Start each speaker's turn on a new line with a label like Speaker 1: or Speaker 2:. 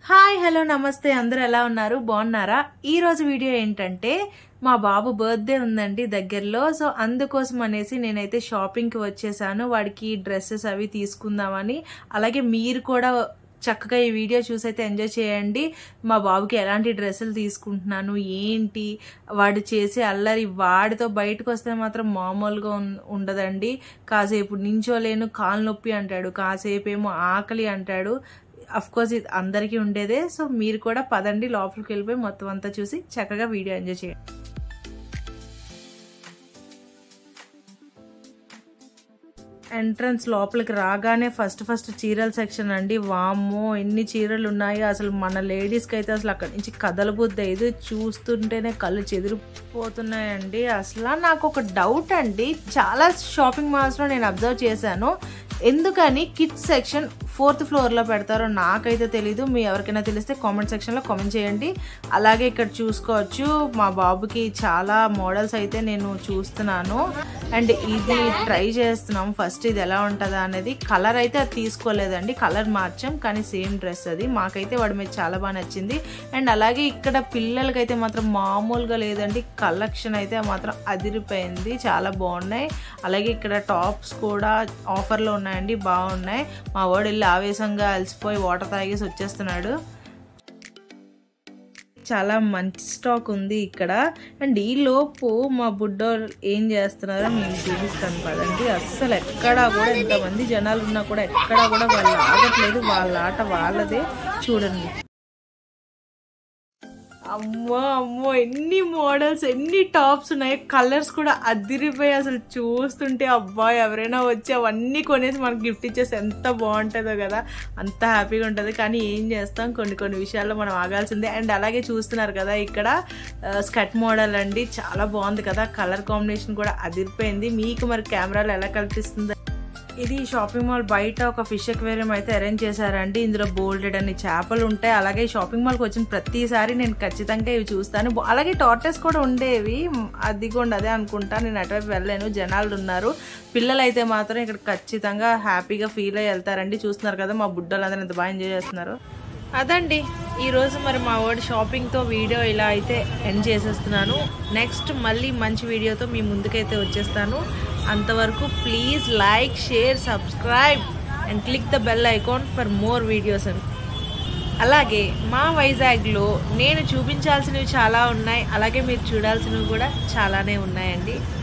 Speaker 1: hi hello నమస్తే అందరూ ఎలా ఉన్నారు బాగున్నారా ఈ రోజు వీడియో ఏంటంటే మా బాబు బర్త్డే ఉందండి దగ్గరలో సో అందుకోసం అనేసి నేనైతే షాపింగ్కి వచ్చేసాను వాడికి డ్రెస్సెస్ అవి తీసుకుందామని అలాగే మీరు కూడా చక్కగా ఈ వీడియో చూసి అయితే ఎంజాయ్ చేయండి మా బాబుకి ఎలాంటి డ్రెస్సులు తీసుకుంటున్నాను ఏంటి వాడు చేసే అల్లరి వాడితో బయటకు వస్తే మాత్రం మామూలుగా ఉన్- ఉండదండి కాసేపు నించోలేను కాలు నొప్పి అంటాడు కాసేపు ఏమో ఆకలి అంటాడు అఫ్ కోర్స్ ఇది అందరికీ ఉండేదే సో మీరు కూడా పదండి లోపలికి వెళ్ళిపోయి మొత్తం అంతా చూసి చక్కగా వీడియో ఎంజాయ్ చేయండి ఎంట్రన్స్ లోపలికి రాగానే ఫస్ట్ ఫస్ట్ చీరల సెక్షన్ అండి వామ్మో ఎన్ని చీరలు ఉన్నాయి అసలు మన లేడీస్కి అయితే అసలు అక్కడి నుంచి కదలబుద్ది ఇది చూస్తుంటేనే కళ్ళు చెదిరిపోతున్నాయండి అసలు నాకు ఒక డౌట్ అండి చాలా షాపింగ్ మాల్స్లో నేను అబ్జర్వ్ చేశాను ఎందుకని కిడ్స్ సెక్షన్ ఫోర్త్ ఫ్లోర్లో పెడతారో నాకైతే తెలీదు మీ ఎవరికైనా తెలిస్తే కామెంట్ సెక్షన్లో కామెంట్ చేయండి అలాగే ఇక్కడ చూసుకోవచ్చు మా బాబుకి చాలా మోడల్స్ అయితే నేను చూస్తున్నాను అండ్ ఇది ట్రై చేస్తున్నాం ఫస్ట్ ఇది ఎలా ఉంటుందా అనేది కలర్ అయితే అది తీసుకోలేదండి కలర్ మార్చాం కానీ సేమ్ డ్రెస్ అది మాకైతే వాడి మీద చాలా బాగా నచ్చింది అండ్ అలాగే ఇక్కడ పిల్లలకైతే మాత్రం మామూలుగా లేదండి కలెక్షన్ అయితే మాత్రం అదిరిపోయింది చాలా బాగున్నాయి అలాగే ఇక్కడ టాప్స్ కూడా ఆఫర్లో ఉన్నాయండి బాగున్నాయి మా వాడు వెళ్ళి ఆవేశంగా అలసిపోయి వాటర్ తాగేసి వచ్చేస్తున్నాడు చాలా మంచి స్టాక్ ఉంది ఇక్కడ అండ్ ఈ లోపు మా బుడ్డోళ్ళు ఏం చేస్తున్నారో మేము చూపిస్తాను పదండి అస్సలు ఎక్కడా కూడా ఇంతమంది జనాలు ఉన్నా కూడా ఎక్కడా కూడా వాళ్ళు ఆగట్లేదు వాళ్ళ ఆట వాళ్ళదే చూడండి అమ్మో అమ్మో ఎన్ని మోడల్స్ ఎన్ని టాప్స్ ఉన్నాయి కలర్స్ కూడా అదిరిపోయి అసలు చూస్తుంటే అబ్బా ఎవరైనా వచ్చి అవన్నీ కొనేసి మనకు గిఫ్ట్ ఇచ్చేసి ఎంత బాగుంటుందో కదా అంత హ్యాపీగా ఉంటుంది కానీ ఏం చేస్తాం కొన్ని కొన్ని విషయాల్లో మనం ఆగాల్సిందే అండ్ అలాగే చూస్తున్నారు కదా ఇక్కడ స్కట్ మోడల్ అండి చాలా బాగుంది కదా కలర్ కాంబినేషన్ కూడా అదిరిపోయింది మీకు మరి కెమెరాలో ఎలా కల్పిస్తుంది ఇది షాపింగ్ మాల్ బయట ఒక ఫిష్ ఎక్వేరియం అయితే అరేంజ్ చేశారండి ఇందులో బోల్డెడ్ అన్ని చేపలు ఉంటాయి అలాగే షాపింగ్ మాల్కి వచ్చిన ప్రతిసారి నేను ఖచ్చితంగా ఇవి చూస్తాను బో- అలాగే టార్టెస్ కూడా ఉండేవి అది కూడా అదే అనుకుంటా నేను అటువైపు వెళ్ళాను జనాలు ఉన్నారు పిల్లలు అయితే మాత్రం ఇక్కడ ఖచ్చితంగా హ్యాపీగా ఫీల్ అయ్యి వెళ్తారండి చూస్తున్నారు కదా మా బుడ్డలు అందరూ ఎంత బాగా ఎంజాయ్ చేస్తున్నారు అదండి ఈరోజు మరి మా వాడి షాపింగ్తో వీడియో ఇలా అయితే ఎండ్ చేసేస్తున్నాను నెక్స్ట్ మళ్ళీ మంచి వీడియోతో మీ ముందుకైతే వచ్చేస్తాను అంతవరకు please like share subscribe and click the bell icon for more videos and అలాగే మా వైజాగ్లో నేను చూపించాల్సినవి చాలా ఉన్నాయి అలాగే మీరు చూడాల్సినవి కూడా చాలానే ఉన్నాయండి